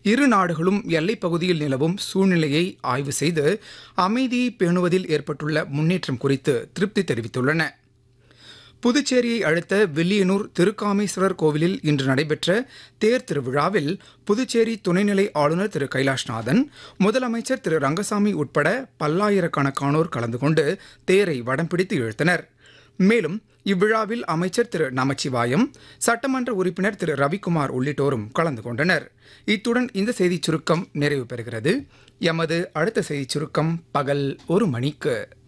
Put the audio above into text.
இரு நாடுகளும் எல்லைப் பகுதியில் நிலவும் சூழ்நிலையை ஆய்வு செய்து அமைதியை பேணுவதில் ஏற்பட்டுள்ள முன்னேற்றம் குறித்து திருப்தி தெரிவித்துள்ளன புதுச்சேரியை அடுத்த வில்லியனூர் திருக்காமேஸ்வரர் கோவிலில் இன்று நடைபெற்ற தேர் திருவிழாவில் புதுச்சேரி துணைநிலை ஆளுநர் திரு கைலாஷ்நாதன் முதலமைச்சர் திரு ரங்கசாமி உட்பட பல்லாயிரக்கணக்கானோர் கலந்து கொண்டு தேரை வடம் பிடித்து இழுத்தனர் மேலும் இவ்விழாவில் அமைச்சர் திரு நமச்சிவாயம் சட்டமன்ற உறுப்பினர் திரு ரவிக்குமார் உள்ளிட்டோரும் கலந்து கொண்டனர் இத்துடன் இந்த செய்திச் சுருக்கம் நிறைவு பெறுகிறது எமது அடுத்த செய்திச் சுருக்கம் பகல் ஒரு மணிக்கு